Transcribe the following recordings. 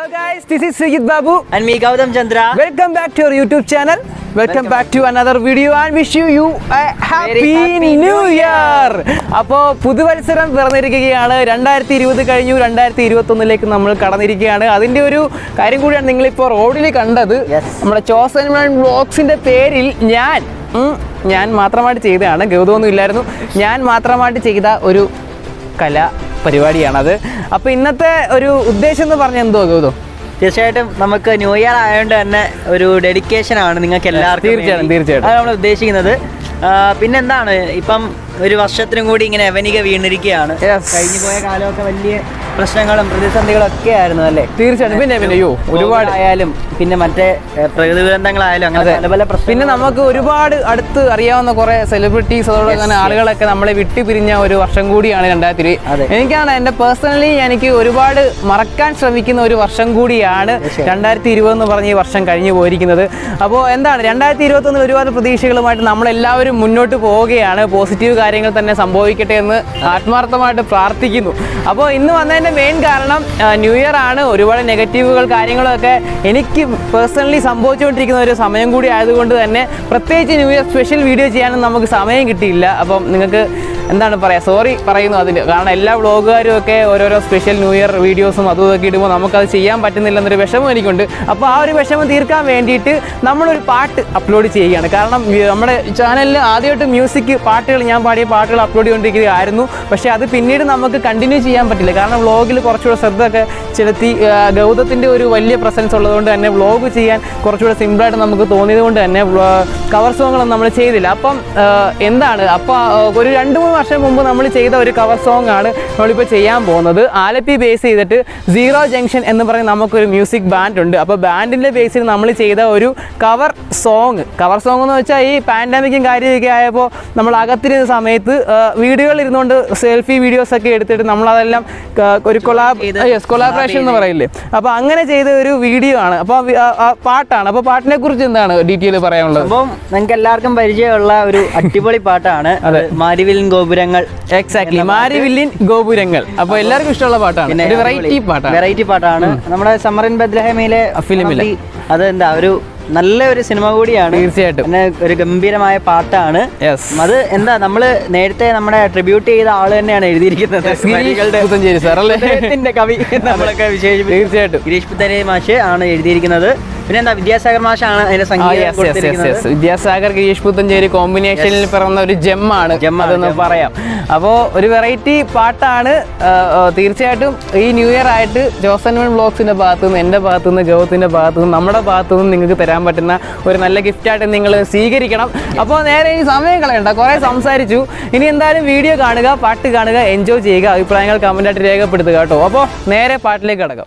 Hello guys, this is Srijit Babu. And me, Gautam Chandra. Welcome back to our YouTube channel. Welcome back to another video and wish you you a happy happy new new year. അപ്പോൾ പുതുവത്സരം പിറന്നിരിക്കുകയാണ് രണ്ടായിരത്തി ഇരുപത് കഴിഞ്ഞു രണ്ടായിരത്തി ഇരുപത്തി ഒന്നിലേക്ക് നമ്മൾ കടന്നിരിക്കുകയാണ് അതിന്റെ ഒരു കാര്യം കൂടിയാണ് നിങ്ങളിപ്പോൾ റോഡിൽ കണ്ടത് Yes. നമ്മുടെ ചോസൻ മാൻ വ്ളോഗ്സിന്റെ പേരിൽ ഞാൻ ഉം, ഞാൻ മാത്രമായിട്ട് ചെയ്തതാണ് ഗൗതമൊന്നും ഇല്ലായിരുന്നു ഞാൻ മാത്രമായിട്ട് ചെയ്ത ഒരു കല പരിപാടിയാണത് അപ്പോൾ ഇന്നത്തെ ഒരു ഉദ്ദേശം എന്ന് പറഞ്ഞാൽ എന്തോ ഗൗതം തീർച്ചയായിട്ടും നമുക്ക് ന്യൂ ഇയർ ആയതുകൊണ്ട് തന്നെ ഒരു ഡെഡിക്കേഷൻ ആണ് നിങ്ങൾക്ക് എല്ലാവർക്കും തീർച്ചയായും, വേണ്ടി. തീർച്ചയായും. അതാണ് നമ്മൾ ഉദ്ദേശിക്കുന്നത് ആ, പിന്നെന്താണ് ഇപ്പം ഒരു വർഷത്തിനും കൂടി ഇങ്ങനെ എവനിക വീണിരിക്കുകയാണ് Yes. കഴിഞ്ഞു പോയ കാലമൊക്കെ വലിയ പ്രശ്നങ്ങളും പ്രതിസന്ധികളും ഒക്കെ ആയിരുന്നു അല്ലേ തീർച്ചയായിട്ടും പിന്നെ പിന്നെ അയ്യോ ഒരുപാട് Covid ആയാലും പിന്നെ മറ്റേ ഏ, പ്രകൃതി ദുരന്തങ്ങളായാലും അങ്ങനെ അതെ പല പല പ്രശ്നം പിന്നെ നമുക്ക് ഒരുപാട് അടുത്ത് അറിയാവുന്ന കുറെ സെലിബ്രിറ്റീസ് അതോടെ തന്നെ ആളുകളൊക്കെ നമ്മളെ വിട്ടുപിരിഞ്ഞ ഒരു വർഷം കൂടിയാണ് രണ്ടായിരത്തി ഇരുപത് അതെ. എനിക്കാണ് എൻ്റെ പേഴ്സണലി എനിക്ക് ഒരുപാട് മറക്കാൻ ശ്രമിക്കുന്ന ഒരു വർഷം കൂടിയാണ് തീർച്ചയായും. രണ്ടായിരത്തി ഇരുപത് എന്ന് പറഞ്ഞ ഈ വർഷം കഴിഞ്ഞു പോയിരിക്കുന്നത് അപ്പോൾ എന്താണ് രണ്ടായിരത്തി ഇരുപത്തൊന്നിൽ ഒരുപാട് പ്രതീക്ഷകളുമായിട്ട് നമ്മളെല്ലാവരും മുന്നോട്ട് പോവുകയാണ് പോസിറ്റീവ് കാര്യങ്ങൾ തന്നെ സംഭവിക്കട്ടെ എന്ന് ആത്മാർത്ഥമായിട്ട് പ്രാർത്ഥിക്കുന്നു അപ്പോൾ ഇന്ന് വന്നതിൻ്റെ മെയിൻ കാരണം ആ, ന്യൂ ഇയർ ആണ് ഒരുപാട് നെഗറ്റീവുകൾ കാര്യങ്ങളൊക്കെ എനിക്ക് പേഴ്സണലി സംഭവിച്ചുകൊണ്ടിരിക്കുന്ന ഒരു സമയം കൂടി ആയതുകൊണ്ട് തന്നെ പ്രത്യേകിച്ച് ന്യൂ ഇയർ സ്പെഷ്യൽ വീഡിയോ ചെയ്യാനും നമുക്ക് സമയം കിട്ടിയില്ല അപ്പം നിങ്ങൾക്ക് എന്താണ് പറയുക സോറി പറയുന്നു അതിന് കാരണം എല്ലാ വ്ളോഗുകാരും ഒക്കെ ഓരോരോ സ്പെഷ്യൽ ന്യൂ ഇയർ വീഡിയോസും അതും ഇതൊക്കെ ഇടുമ്പോൾ നമുക്കത് ചെയ്യാൻ പറ്റുന്നില്ല എന്നൊരു വിഷമം എനിക്കുണ്ട് അപ്പോൾ ആ ഒരു വിഷമം തീർക്കാൻ വേണ്ടിയിട്ട് നമ്മളൊരു പാട്ട് അപ്ലോഡ് ചെയ്യുകയാണ് കാരണം വ്യ- നമ്മുടെ ചാനലിൽ ആദ്യമായിട്ട് മ്യൂസിക് പാട്ടുകൾ ഞാൻ പാടിയ പാട്ടുകൾ അപ്ലോഡ് ചെയ്തുകൊണ്ടിരിക്കുകയായിരുന്നു പക്ഷേ അത് പിന്നീട് നമുക്ക് കണ്ടിന്യൂ ചെയ്യാൻ പറ്റില്ല കാരണം വ്ളോഗിൽ കുറച്ചുകൂടെ ശ്രദ്ധ ഒക്കെ ചെലുത്തി ആ, ഗൗതത്തിൻ്റെ ഒരു വലിയ പ്രസൻസ് ഉള്ളതുകൊണ്ട് തന്നെ വ്ളോഗ് ചെയ്യാൻ കുറച്ചുകൂടെ സിമ്പിളായിട്ട് നമുക്ക് തോന്നിയത് കൊണ്ട് തന്നെ കവർ സോങ്ങുകളൊന്നും നമ്മൾ ചെയ്തില്ല അപ്പം ആ, എന്താണ് അപ്പോൾ ഒരു രണ്ട് മൂന്ന് വർഷം മുമ്പ് നമ്മൾ ചെയ്ത ഒരു കവർ സോങ് ആണ് നമ്മളിപ്പോൾ ചെയ്യാൻ പോകുന്നത് ആലപ്പി ബേസ് ചെയ്തിട്ട് സീറോ ജംഗ്ഷൻ എന്ന് പറയുന്ന നമുക്കൊരു മ്യൂസിക് ബാൻഡ് ഉണ്ട് അപ്പോൾ ബാൻഡിൻ്റെ ബേസിൽ നമ്മൾ ചെയ്ത ഒരു കവർ സോങ് കവർ സോങ് എന്ന് വെച്ചാൽ ഈ പാൻഡമിക്കും കാര്യമൊക്കെ ആയപ്പോൾ നമ്മൾ അകത്തിരുന്ന സമയത്ത് വീഡിയോയിൽ ഇരുന്നുകൊണ്ട് സെൽഫി വീഡിയോസ് ഒക്കെ എടുത്തിട്ട് നമ്മളതെല്ലാം ക- ഒരു കൊലാബ് യെസ് കൊലാബറേഷൻ എന്ന് പറയില്ലേ അപ്പോൾ അങ്ങനെ ചെയ്ത ഒരു വീഡിയോ ആണ് അപ്പോൾ ആ വി- ആ- ആ പാട്ടാണ് അപ്പോൾ പാട്ടിനെ കുറിച്ച് എന്താണ് ഡീറ്റെയിൽ പറയാനുള്ളത് സംഭവം നിങ്ങൾക്ക് എല്ലാവർക്കും പരിചയമുള്ള ഒരു അടിപൊളി പാട്ടാണ് അതെ. മാരിവിലിൻ ഗോപുരങ്ങൾ എക്സാക്ട്ലി മാരിവില്ലിൻ ഗോപുരങ്ങൾ അപ്പോൾ എല്ലാവർക്കും ഇഷ്ടമുള്ള പാട്ടാണ് ഒരു വെറൈറ്റി പാട്ടാണ് വെറൈറ്റി പാട്ടാണ് നമ്മുടെ സമറിൻ ബദ്ലഹമിലെ ഫിലിമിലെ. അത് എന്താ ഒരു നല്ല ഒരു സിനിമ കൂടിയാണ് തീർച്ചയായിട്ടും പിന്നെ ഒരു ഗംഭീരമായ പാട്ടാണ് യെസ് അത് എന്താ നമ്മള് നേരത്തെ നമ്മുടെ ട്രിബ്യൂട്ട് ചെയ്ത ആള് തന്നെയാണ് എഴുതിയിരിക്കുന്നത് വരികളുടെ പുത്തഞ്ചേരി സാർ അല്ലേ ഹൃദയത്തിന്റെ കവി എന്ന് നമ്മളൊക്കെ വിശേഷിപ്പിച്ചു തീർച്ചയായിട്ടും ഗിരീഷ് പുത്തരി മാഷ് ആണ് എഴുതിയിരിക്കുന്നത് പിന്നെ എന്താ വിദ്യാസാഗർ മാഷാണ് അതിന്റെ ആ, സംഗീതം yes, yes, yes, കൊടുത്തിരിക്കുന്നത് yes. വിദ്യാസാഗർ ഗിരീഷ് പുത്തഞ്ചേരി കോമ്പിനേഷനിൽ പിറന്ന ഒരു ജെമ്മാണ് ജെമ്മാണ്, അതൊന്ന് ജെമ്മാണ്. പറയാം അപ്പോൾ ഒരു വെറൈറ്റി പാട്ടാണ് ആ, ആ, തീർച്ചയായിട്ടും ഈ ന്യൂ ഇയർ ആയിട്ട് ജോസൻ വൺ ബ്ലോഗ്സിന്റെ ഭാഗത്തു നിന്ന് എൻ്റെ ഭാഗത്തു നിന്ന് ഗൗത്തിന്റെ ഭാഗത്തു നിന്ന് നമ്മുടെ ഭാഗത്തു നിന്ന് നിങ്ങൾക്ക് തരാൻ പറ്റുന്ന ഒരു നല്ല ഗിഫ്റ്റായിട്ട് നിങ്ങൾ സ്വീകരിക്കണം അപ്പോൾ നേരെ ഈ സമയം കളയണ്ട കുറേ സംസാരിച്ചു ഇനി എന്തായാലും വീഡിയോ കാണുക പാട്ട് കാണുക എൻജോയ് ചെയ്യുക അഭിപ്രായങ്ങൾ കമൻ്റായിട്ട് രേഖപ്പെടുത്തുക കേട്ടോ അപ്പോൾ നേരെ പാട്ടിലേക്ക് കടക്കാം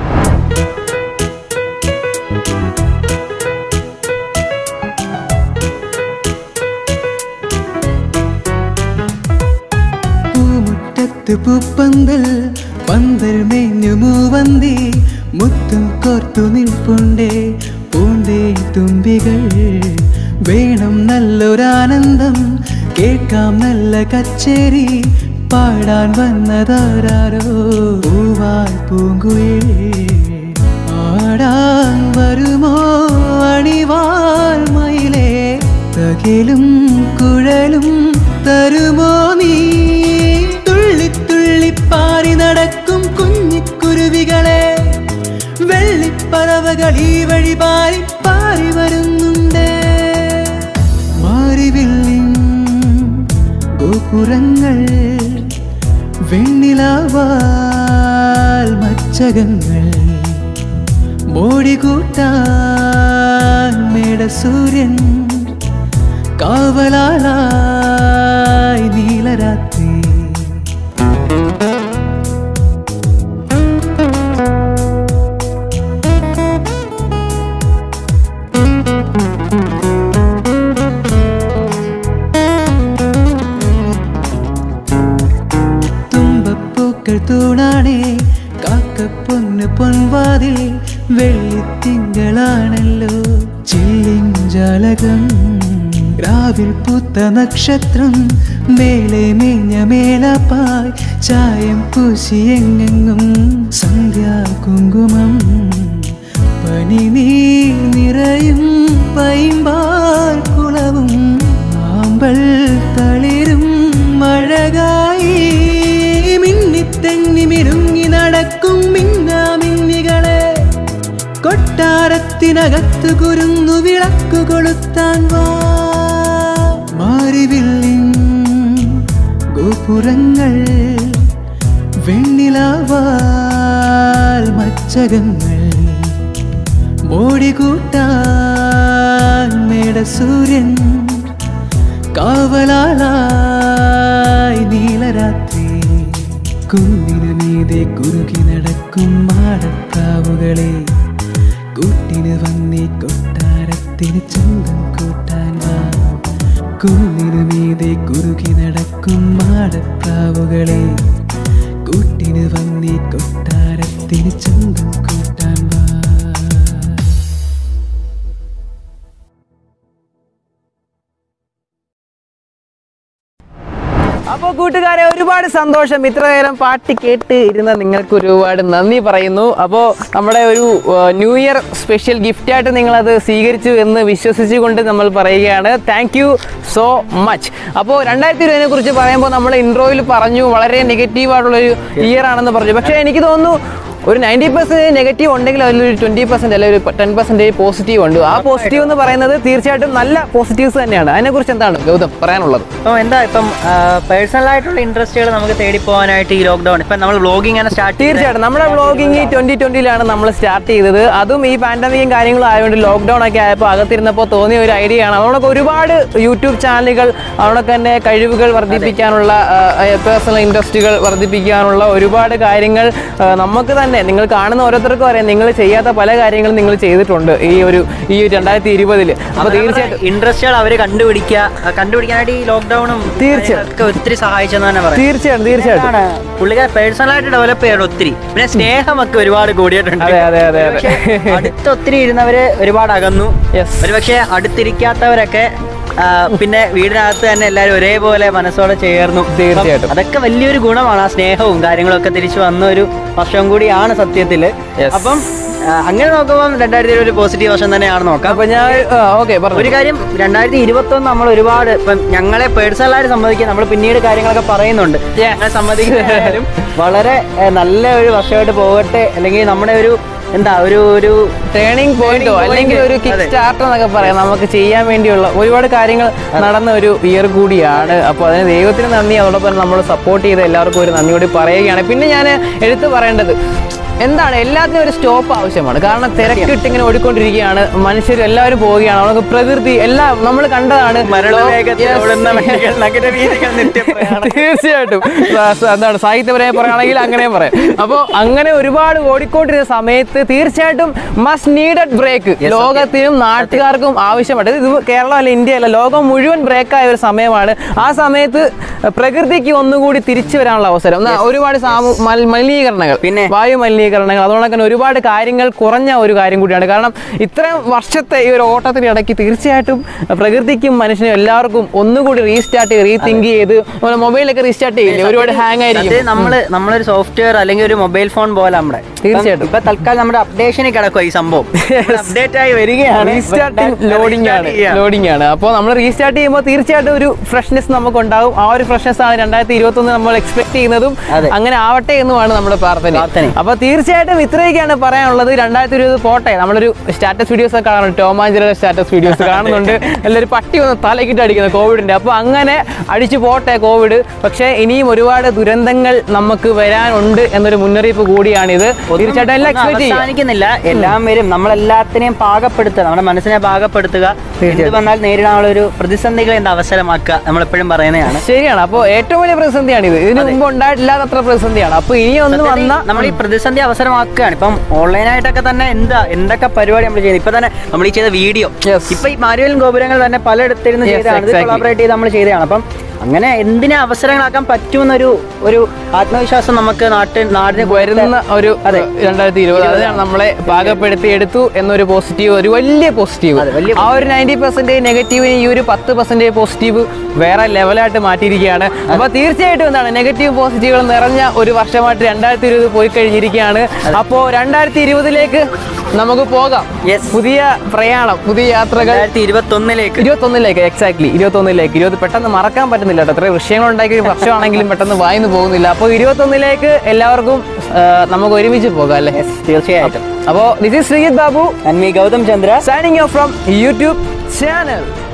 പൂമുറ്റത്ത് പൂപ്പന്തൽ പന്തൽ മേഞ്ഞു മൂവന്തി മുത്തും കോർത്തു നിൽപ്പുണ്ടേ പൂണ്ടേ തുമ്പികൾ വേണം നല്ലൊരാനന്ദം കേൾക്കാം നല്ല കച്ചേരി പാടാൻ വന്നതാരോ പൂവാൽ പൂങ്കുയിൽ ആടാൻ വരുമോ അണിവാൾ മയിലേ തകിലും കുഴലും തരുമോ നീ തുള്ളി തുള്ളി പാറി നടക്കും കുഞ്ഞിക്കുരുവികളെ വെള്ളിപ്പറവകൾ ഈ വഴി പാറി പാറി വരുന്നുണ്ട് മാറിവില്ലിൻ ഗോപുരങ്ങൾ വെണ്ണിലാവാൽ മച്ചകങ്ങൾ മോടി കൂട്ടാൻ മേടസൂര്യൻ കാവലാളായി നീലരാത്രി തുമ്പപ്പൂക്കൾ തൂണാണേ കാക്കപ്പൊന്ന് പൊൻവാതിൽ വെള്ളിത്തിങ്കളാണല്ലോ ചില്ലിഞ്ചാലകം രാവിൽ പൂത്ത നക്ഷത്രം മേലെ മേഞ്ഞ മേലപ്പായ് ചായം പൂശിയെങ്ങെങ്ങും സന്ധ്യാ കുങ്കുമം പനി നീ നിറയും പൈമ്പാൽ കുളവും ആമ്പൽ തളിരും മഴകായി മിന്നിത്തെന്നി മിരുങ്ങി നടക്കും മിന്നാമിന്നികളെ കൊട്ടാരത്തിനകത്ത് കുരുന്നു വിളക്കു കൊളുത്താൻ വാ മാറിവില്ലിൻ ഗോപുരങ്ങൾ വെണ്ണിലാവാൽ മച്ചകങ്ങൾ മോടികൂട്ടാൻ മേടസൂര്യൻ കാവലാളായി നീലരാത്രി കുന്നിനു മീതെ കുറുകി നടക്കും മാടത്താവുകളെ കൂട്ടിന് വന്നേ കൊട്ടാരത്തിന് ചന്തം കൂട്ടാൻ വാ കുന്നിനു മീതെ കുറുകി നടക്കും മാടത്താവുകളെ കൂട്ടിന് വന്നേ കൊട്ടാരത്തിന് ചന്തം കൂട്ടാൻ വാ അപ്പോൾ കൂട്ടുകാരെ ഒരുപാട് സന്തോഷം ഇത്ര നേരം പാട്ട് കേട്ട് ഇരുന്ന നിങ്ങൾക്ക് ഒരുപാട് നന്ദി പറയുന്നു അപ്പോൾ നമ്മുടെ ഒരു ന്യൂ ഇയർ സ്പെഷ്യൽ ഗിഫ്റ്റായിട്ട് നിങ്ങളത് സ്വീകരിച്ചു എന്ന് വിശ്വസിച്ചുകൊണ്ട് നമ്മൾ പറയുകയാണ് താങ്ക് യു സോ മച്ച് അപ്പോൾ രണ്ടായിരത്തി ഇരുപതിനെ കുറിച്ച് പറയുമ്പോൾ നമ്മൾ ഇൻട്രോയിൽ പറഞ്ഞു വളരെ നെഗറ്റീവായിട്ടുള്ളൊരു ഇയർ ആണെന്ന് പറഞ്ഞു പക്ഷേ എനിക്ക് തോന്നുന്നു ഒരു നയൻറ്റി പെർസെൻറ്റേജ് നെഗറ്റീവ് ഉണ്ടെങ്കിൽ അതിലൊരു ട്വൻറ്റി പെർസെൻറ്റ് അല്ലെങ്കിൽ ഒരു ടെൻ പെർസെൻറ്റേജ് പോസിറ്റീവ് ഉണ്ട് ആ പോസിറ്റീവ് എന്ന് പറയുന്നത് തീർച്ചയായിട്ടും നല്ല പോസിറ്റീവ്സ് തന്നെയാണ് അതിനെക്കുറിച്ച് എന്താണ് ഗൗതം പറയാനുള്ളത് ഇപ്പം എന്താ ഇപ്പം പേഴ്സണൽ ആയിട്ടുള്ള ഇൻട്രസ്റ്റുകൾ നമുക്ക് തേടി പോകാനായിട്ട് ഈ ലോക്ക്ഡൌൺ ഇപ്പം നമ്മൾ വ്ലോഗിങ് അങ്ങനെ സ്റ്റാർട്ട് തീർച്ചയായിട്ടും നമ്മുടെ വ്ളോഗിങ് ട്വന്റി ട്വന്റിയിലാണ് നമ്മൾ സ്റ്റാർട്ട് ചെയ്തത് അതും ഈ പാൻഡമിക്കും കാര്യങ്ങളും ആയതുകൊണ്ട് ലോക്ക്ഡൗൺ ഒക്കെ ആയപ്പോൾ അകത്തിരുന്നപ്പോൾ തോന്നിയ ഒരു ഐഡിയ ആണ് അതുകൊണ്ടൊക്കെ ഒരുപാട് യൂട്യൂബ് ചാനലുകൾ അതുകൊണ്ടൊക്കെ തന്നെ കഴിവുകൾ വർദ്ധിപ്പിക്കാനുള്ള പേഴ്സണൽ ഇൻട്രസ്റ്റുകൾ വർദ്ധിപ്പിക്കാനുള്ള ഒരുപാട് കാര്യങ്ങൾ ആ, നമുക്ക് തന്നെ നിങ്ങൾ കാണുന്ന ഓരോരുത്തർക്കും അറിയാം നിങ്ങൾ ചെയ്യാത്ത പല കാര്യങ്ങളും നിങ്ങൾ ചെയ്തിട്ടുണ്ട് ഈ ഒരു ഈ രണ്ടായിരത്തി ഇരുപതിൽ അപ്പോൾ തീർച്ചയായിട്ടും ഇൻട്രസ്റ്റുകൾ അവർ കണ്ടുപിടിക്കുക ആ, കണ്ടുപിടിക്കാനായിട്ട് ഈ ലോക്ക്ഡൌണും തീർച്ചയായും. ഒക്കെ ഒത്തിരി സഹായിച്ചെന്ന് തന്നെ പറയാം തീർച്ചയായിട്ടും തീർച്ചയായിട്ടും ആണ് പുള്ളിക്കാർ പേഴ്സണൽ ആയിട്ട് ഡെവലപ്പ് ചെയ്യണം ഒത്തിരി പിന്നെ സ്നേഹമൊക്കെ ഒരുപാട് കൂടിയിട്ടുണ്ട് അതെ, അതെ, അതെ, അതെ. പക്ഷേ അടുത്ത് ഒത്തിരി ഇരുന്നവര് ഒരുപാട് അകന്നു Yes. ഒരുപക്ഷെ അടുത്തിരിക്കാത്തവരൊക്കെ ആ, പിന്നെ വീടിനകത്ത് തന്നെ എല്ലാവരും ഒരേപോലെ മനസ്സോടെ ചേർന്നു തീർച്ചയായിട്ടും. അപ്പം അതൊക്കെ വലിയൊരു ഗുണമാണ് ആ സ്നേഹവും കാര്യങ്ങളും ഒക്കെ തിരിച്ചു വന്ന ഒരു വർഷം കൂടിയാണ് സത്യത്തില് Yes. അപ്പം ആ, അങ്ങനെ നോക്കുമ്പോൾ രണ്ടായിരത്തി ഇരുപത് ഒരു പോസിറ്റീവ് വർഷം തന്നെയാണ് നോക്കാം അപ്പോൾ ഞാൻ ഓക്കെ പറഞ്ഞു ഒരു കാര്യം രണ്ടായിരത്തി ഇരുപത്തി ഒന്ന് നമ്മൾ ഒരുപാട് ഇപ്പം ഞങ്ങളെ പേഴ്സണലായിട്ട് സമ്മതിക്കുക നമ്മൾ പിന്നീട് കാര്യങ്ങളൊക്കെ പറയുന്നുണ്ട് ഞങ്ങളെ സമ്മതിക്കാനും വളരെ ഏഹ്, നല്ല ഒരു വർഷമായിട്ട് പോകട്ടെ അല്ലെങ്കിൽ നമ്മുടെ ഒരു എന്താ ഒരു ഒരു ടേണിംഗ് പോയിന്റോ point. അല്ലെങ്കിൽ ഒരു കിക്ക് അതെ. സ്റ്റാർട്ടർ എന്നൊക്കെ പറയാം നമുക്ക് ചെയ്യാൻ വേണ്ടിയുള്ള ഒരുപാട് കാര്യങ്ങൾ നടന്ന ഒരു ഇയർ കൂടിയാണ് അപ്പോൾ അതിന് ദൈവത്തിന് നന്ദി അതോടൊപ്പം നമ്മൾ സപ്പോർട്ട് ചെയ്ത എല്ലാവർക്കും ഒരു നന്ദി കൂടി പറയുകയാണ് പിന്നെ ഞാൻ എടുത്തു പറയേണ്ടത് എന്താണ് എല്ലാത്തിനും ഒരു സ്റ്റോപ്പ് ആവശ്യമാണ് കാരണം തിരക്കിട്ട് ഇങ്ങനെ ഓടിക്കൊണ്ടിരിക്കുകയാണ് മനുഷ്യർ എല്ലാവരും പോവുകയാണ് നമുക്ക് പ്രകൃതി എല്ലാം നമ്മൾ കണ്ടതാണ് മരണവേഗത്തിൽ Yes. ഓടുന്ന വണ്ടികൾ നഗരവീഥികൾ നിത്യപ്രയാണം. തീർച്ചയായിട്ടും സ- സ- എന്താണ് സാഹിത്യപരമായി പറയുകയാണെങ്കിൽ അങ്ങനെ പറയാം അപ്പോൾ അങ്ങനെ ഒരുപാട് ഓടിക്കൊണ്ടിരുന്ന സമയത്ത് തീർച്ചയായിട്ടും മസ്റ്റ് നീഡഡ് ബ്രേക്ക് Yes, ലോകത്തിനും നാട്ടുകാർക്കും ആവശ്യമായിട്ട് ഇത് കേരളം അല്ല ഇന്ത്യ അല്ല ലോകം മുഴുവൻ ബ്രേക്കായ ഒരു സമയമാണ് ആ സമയത്ത് പ്രകൃതിക്ക് ഒന്നുകൂടി തിരിച്ചു വരാനുള്ള അവസരം എന്നാ ഒരുപാട് സാമൂ മൽ- മലിനീകരണങ്ങൾ പിന്നെ? വായു മലിനീകരണങ്ങൾ അതുകൊണ്ട് തന്നെ ഒരുപാട് കാര്യങ്ങൾ കുറഞ്ഞ ഒരു കാര്യം കൂടിയാണ് കാരണം ഇത്രയും വർഷത്തെ ഈ ഒരു ഓട്ടത്തിനിടയ്ക്ക് തീർച്ചയായിട്ടും പ്രകൃതിക്കും മനുഷ്യനും എല്ലാവർക്കും ഒന്നുകൂടി റീസ്റ്റാർട്ട് ചെയ്ത് റീതിങ്ക് ചെയ്ത് നമ്മുടെ മൊബൈലൊക്കെ റീസ്റ്റാർട്ട് ചെയ്യില്ലേ ഒരുപാട് ഹാങ് അത് ആയിരിക്കും നമ്മള് നമ്മളൊരു സോഫ്റ്റ്വെയർ അല്ലെങ്കിൽ ഒരു മൊബൈൽ ഫോൺ പോലെ നമ്മുടെ തീർച്ചയായിട്ടും. ഇപ്പൊ തൽക്കാലം നമ്മുടെ അപ്ഡേഷനിൽ കിടക്കുക ഈ സംഭവം അപ്ഡേറ്റ് ആയി വരികയാണ് റീസ്റ്റാർട്ടിങ് ഇപ്പൊ ലോഡിംഗ് restart ആണ് ചെയ്യാം. ലോഡിംഗ് ആണ് അപ്പോൾ നമ്മൾ റീസ്റ്റാർട്ട് ചെയ്യുമ്പോൾ തീർച്ചയായിട്ടും ഒരു ഫ്രഷ്നെസ് നമുക്ക് ഉണ്ടാവും ആ ഒരു ഫ്രഷ്നെസ് ആണ് രണ്ടായിരത്തി ഇരുപത്തി ഒന്ന് നമ്മൾ എക്സ്പെക്ട് ചെയ്യുന്നതും അതെ. അങ്ങനെ ആവട്ടെ എന്നുമാണ് നമ്മുടെ പ്രാർത്ഥന പ്രാർത്ഥന. അപ്പോൾ തീർച്ചയായിട്ടും ഇത്രയൊക്കെയാണ് പറയാനുള്ളത് രണ്ടായിരത്തി ഇരുപത് പോട്ടെ നമ്മളൊരു സ്റ്റാറ്റസ് വീഡിയോസ് ഒക്കെ കാണുന്നുണ്ട് ടോമാഞ്ചിയുടെ സ്റ്റാറ്റസ് വീഡിയോസ് കാണുന്നുണ്ട് എല്ലാവരും പട്ടി വന്ന് തലക്കിട്ട് അടിക്കുന്നത് കോവിഡിന്റെ അപ്പോൾ അങ്ങനെ അടിച്ചു പോട്ടെ കോവിഡ് പക്ഷേ ഇനിയും ഒരുപാട് ദുരന്തങ്ങൾ നമുക്ക് വരാനുണ്ട് എന്നൊരു മുന്നറിയിപ്പ് കൂടിയാണിത് ഒന്നും- തീർച്ചയായിട്ടും എല്ലാം ഒന്നും എക്സ്പെക്ട് ചെയ്യാം അവസാനിക്കുന്നില്ല എല്ലാം വരും നമ്മളെല്ലാത്തിനെയും പാകപ്പെടുത്തുക നമ്മുടെ മനസ്സിനെ പാകപ്പെടുത്തുക എന്ത് വന്നാൽ നേരിടാനുള്ള ഒരു പ്രതിസന്ധികളെ എന്താ അവസരമാക്കുക നമ്മൾ എപ്പോഴും പറയുന്നതാണ് ശരിയാണ് അപ്പോൾ ഏറ്റവും വലിയ പ്രതിസന്ധിയാണ് ഇത് ഇതിനു മുമ്പ് ഉണ്ടായിട്ടില്ലാത്തത്ര പ്രതിസന്ധിയാണ് അപ്പോൾ ഇനി ഒന്ന് വന്ന നമ്മൾ ഈ പ്രതിസന്ധി അവസരമാക്കുകയാണ് ഇപ്പം ഓൺലൈനായിട്ടൊക്കെ തന്നെ എന്താ എന്തൊക്കെ പരിപാടി നമ്മൾ ചെയ്യുന്നത് ഇപ്പൊ തന്നെ നമ്മൾ ഈ ചെയ്ത വീഡിയോ Yes. ഇപ്പൊ ഈ മാരുവലും ഗോപുരങ്ങൾ തന്നെ പലയിടത്തിരുന്ന് Yes, ചെയ്തതാണ് ഇത് exactly. കൊളാബറേറ്റ് ചെയ്ത് നമ്മൾ ചെയ്തതാണ് അപ്പം അങ്ങനെ എന്തിനെ അവസരങ്ങളാക്കാൻ പറ്റുമെന്നൊരു ഒരു ആത്മവിശ്വാസം നമുക്ക് നാട്ടിൽ നാടിന് വരുന്ന ഒരു അതെ. രണ്ടായിരത്തി ഇരുപത് അതിനാണ് നമ്മളെ പാകപ്പെടുത്തി എടുത്തു എന്നൊരു പോസിറ്റീവ് ഒരു വലിയ പോസിറ്റീവ് അതെ, വലിയ ആ ഒരു നയൻറ്റി പെർസെന്റേജ് നെഗറ്റീവിന് ഈ ഒരു പത്ത് പെർസെന്റേജ് പോസിറ്റീവ് വേറെ ലെവലായിട്ട് മാറ്റിയിരിക്കുകയാണ് അപ്പൊ തീർച്ചയായിട്ടും എന്താണ് നെഗറ്റീവ് പോസിറ്റീവുകൾ നിറഞ്ഞ ഒരു വർഷമായിട്ട് രണ്ടായിരത്തി ഇരുപത് പോയി കഴിഞ്ഞിരിക്കുകയാണ് അപ്പോൾ രണ്ടായിരത്തി ഇരുപതിലേക്ക് നമുക്ക് പോകാം Yes. പുതിയ പ്രയാണം പുതിയ യാത്രകൾ രണ്ടായിരത്തി ഇരുപത്തി ഒന്നിലേക്ക് ഇരുപത്തൊന്നിലേക്ക് എക്സാക്ട്ലി ഇരുപത്തൊന്നിലേക്ക് ഇരുപത് പെട്ടെന്ന് മറക്കാൻ പറ്റുന്നില്ല കേട്ടോ ഇത്രയും വിഷയങ്ങൾ ഉണ്ടാക്കിയ ഒരു വർഷമാണെങ്കിലും പെട്ടെന്ന് വായിന്ന് പോകുന്നില്ല അപ്പോൾ ഇരുപത്തൊന്നിലേക്ക് എല്ലാവർക്കും ആ, നമുക്ക് ഒരുമിച്ച് പോകാം അല്ലേ തീർച്ചയായിട്ടും അപ്പോൾ this is Sreejith Babu And me, Gautham Chandra signing off from YouTube channel